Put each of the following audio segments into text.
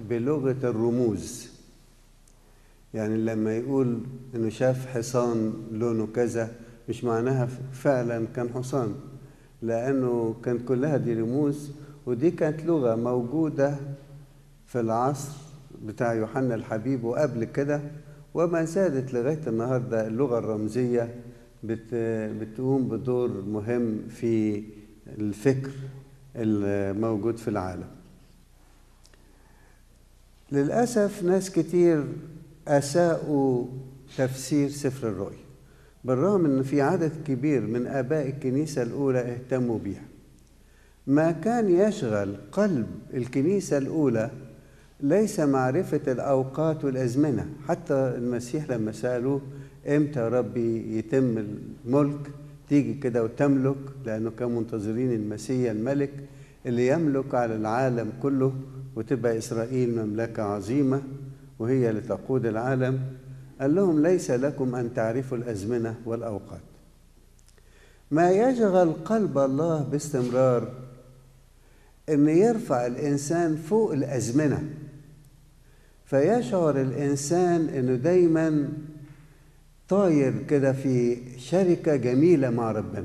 بلغة الرموز يعني لما يقول انه شاف حصان لونه كذا مش معناها فعلا كان حصان لانه كانت كلها دي رموز ودي كانت لغة موجودة في العصر بتاع يوحنا الحبيب وقبل كده وما زالت لغاية النهاردة اللغة الرمزية بت بتقوم بدور مهم في الفكر الموجود في العالم للأسف ناس كتير أساءوا تفسير سفر الرؤيا بالرغم أن في عدد كبير من آباء الكنيسة الأولى اهتموا بيها ما كان يشغل قلب الكنيسة الأولى ليس معرفة الأوقات والأزمنة حتى المسيح لما سألوه إمتى يا ربي يتم الملك تيجي كده وتملك لأنه كانوا منتظرين المسيح الملك اللي يملك على العالم كله وتبقى إسرائيل مملكة عظيمة وهي اللي تقود العالم قال لهم ليس لكم أن تعرفوا الأزمنة والأوقات ما يشغل قلب الله باستمرار أن يرفع الإنسان فوق الأزمنة فيشعر الإنسان أنه دايما طاير كده في شركة جميلة مع ربنا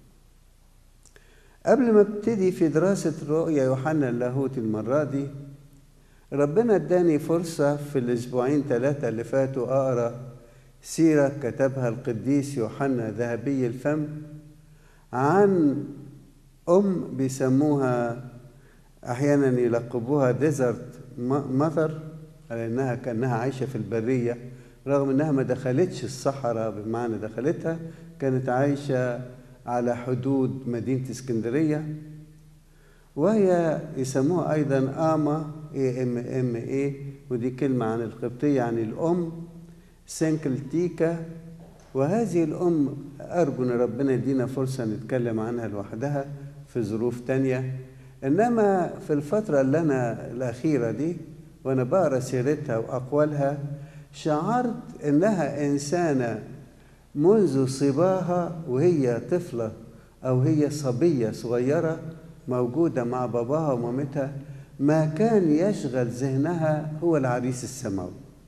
قبل ما ابتدي في دراسة رؤيا يوحنا اللاهوت المرة دي ربنا اداني فرصة في الأسبوعين ثلاثة اللي فاتوا أقرأ سيرة كتبها القديس يوحنا ذهبي الفم عن أم بيسموها أحيانا يلقبوها ديزرت ماذر على إنها كأنها عايشة في البرية رغم إنها ما دخلتش الصحراء بمعنى دخلتها كانت عايشة على حدود مدينة اسكندرية وهي يسموها أيضا آما اي ام ام اي ودي كلمة عن القبطية يعني الأم سنكلتيكا وهذه الأم أرجو أن ربنا يدينا فرصة نتكلم عنها لوحدها في ظروف تانية إنما في الفترة اللي أنا الأخيرة دي وأنا بقرا سيرتها وأقوالها شعرت إنها إنسانة منذ صباها وهي طفلة أو هي صبية صغيرة موجودة مع باباها ومامتها ما كان يشغل ذهنها هو العريس السماوي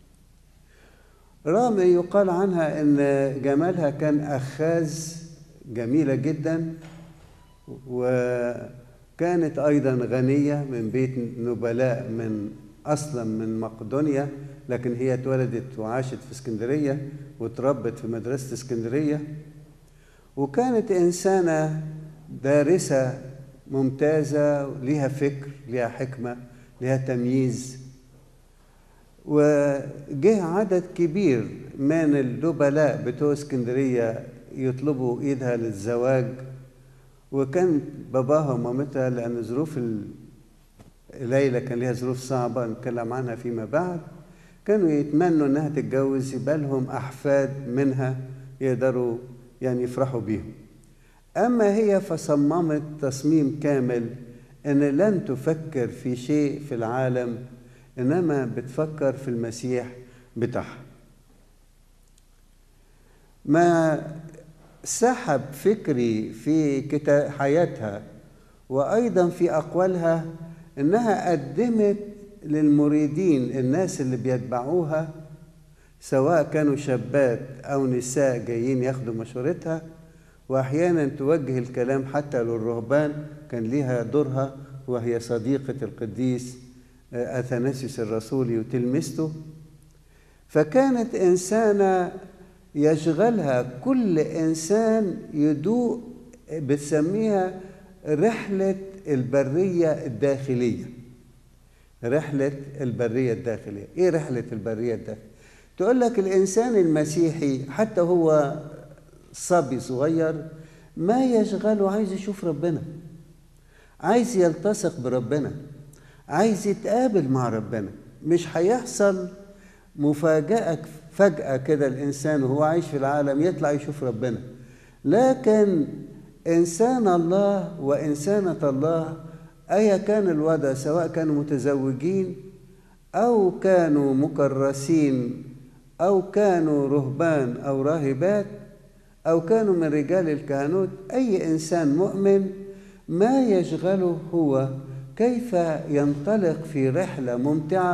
رغم يقال عنها ان جمالها كان اخاذ جميله جدا وكانت ايضا غنيه من بيت نبلاء من اصلا من مقدونيا لكن هي اتولدت وعاشت في اسكندريه وتربت في مدرسه اسكندريه وكانت انسانه دارسه ممتازة ليها فكر ليها حكمة ليها تمييز وجه عدد كبير من النبلاء بتوع اسكندرية يطلبوا ايدها للزواج وكان باباها ومامتها لأن ظروف ليلى كان ليها ظروف صعبة نتكلم عنها فيما بعد كانوا يتمنوا انها تتجوز يبقى لهم احفاد منها يقدروا يعني يفرحوا بيهم أما هي فصممت تصميم كامل أن لن تفكر في شيء في العالم إنما بتفكر في المسيح بتاعها ما سحب فكري في كتاب حياتها وأيضا في أقوالها إنها قدمت للمريدين الناس اللي بيتبعوها سواء كانوا شابات أو نساء جايين ياخدوا مشورتها واحيانا توجه الكلام حتى للرهبان كان ليها دورها وهي صديقه القديس اثناسيوس الرسولي وتلمسته فكانت انسانه يشغلها كل انسان يدوق بتسميها رحله البريه الداخليه رحله البريه الداخليه ايه رحله البريه الداخليه تقول لك الانسان المسيحي حتى هو صبي صغير ما يشغله عايز يشوف ربنا عايز يلتصق بربنا عايز يتقابل مع ربنا مش هيحصل مفاجأة فجأة كده الإنسان وهو عايش في العالم يطلع يشوف ربنا لكن إنسان الله وإنسانة الله أيا كان الوضع سواء كانوا متزوجين أو كانوا مكرسين أو كانوا رهبان أو راهبات أو كانوا من رجال الكهنوت أي إنسان مؤمن ما يشغله هو كيف ينطلق في رحلة ممتعة